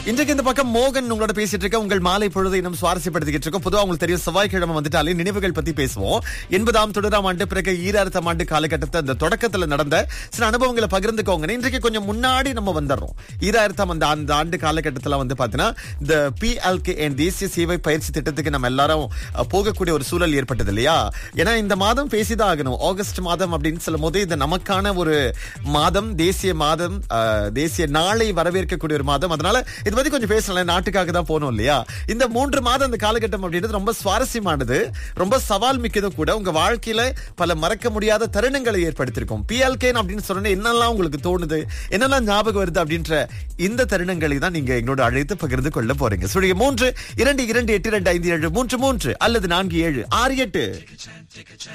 இன்றைக்கு இந்த பக்கம் மோகன் உங்களோட பேசிட்டு இருக்க உங்கள் மாலை பொழுது இன்னும் சுவாரஸ்யப்படுத்திக்கிட்டு இருக்கோம் பொதுவா உங்களுக்கு தெரியும் செவ்வாய்க்கிழமை வந்துட்டாலே நினைவுகள் பத்தி பேசுவோம் எண்பதாம் தொடராம் ஆண்டு பிறகு ஈராயிரத்தாம் ஆண்டு காலகட்டத்தை அந்த தொடக்கத்துல நடந்த சில அனுபவங்களை பகிர்ந்துக்கோங்க இன்றைக்கு கொஞ்சம் முன்னாடி நம்ம வந்துடுறோம் ஈராயிரத்தாம் அந்த அந்த ஆண்டு காலகட்டத்துல வந்து பாத்தீங்கன்னா இந்த பிஎல்கே தேசிய சேவை பயிற்சி திட்டத்துக்கு நம்ம எல்லாரும் அஹ், போகக்கூடிய ஒரு சூழல் ஏற்பட்டது இல்லையா ஏன்னா இந்த மாதம் பேசிதான் ஆகணும் ஆகஸ்ட் மாதம் அப்படின்னு சொல்லும் போது இது நமக்கான ஒரு மாதம் தேசிய மாதம் அஹ், தேசிய நாளை வரவேற்கக்கூடிய ஒரு மாதம் அதனால இது பத்தி கொஞ்சம் பேசலாம் நாட்டுக்காக தான் போனோம் இல்லையா இந்த மூன்று மாதம் அந்த காலகட்டம் அப்படின்றது ரொம்ப சுவாரஸ்யமானது ரொம்ப சவால் மிக்கதும் கூட உங்க வாழ்க்கையில பல மறக்க முடியாத தருணங்களை ஏற்படுத்தியிருக்கும் பிஎல்கேன் அப்படின்னு சொன்ன என்னெல்லாம் உங்களுக்கு தோணுது என்னெல்லாம் ஞாபகம் வருது அப்படின்ற இந்த தருணங்களை தான் நீங்க எங்களோட அழைத்து பகிர்ந்து கொள்ள போறீங்க சுழிய மூன்று இரண்டு இரண்டு எட்டு இரண்டு ஐந்து ஏழு மூன்று மூன்று அல்லது நான்கு ஏழு ஆறு எட்டு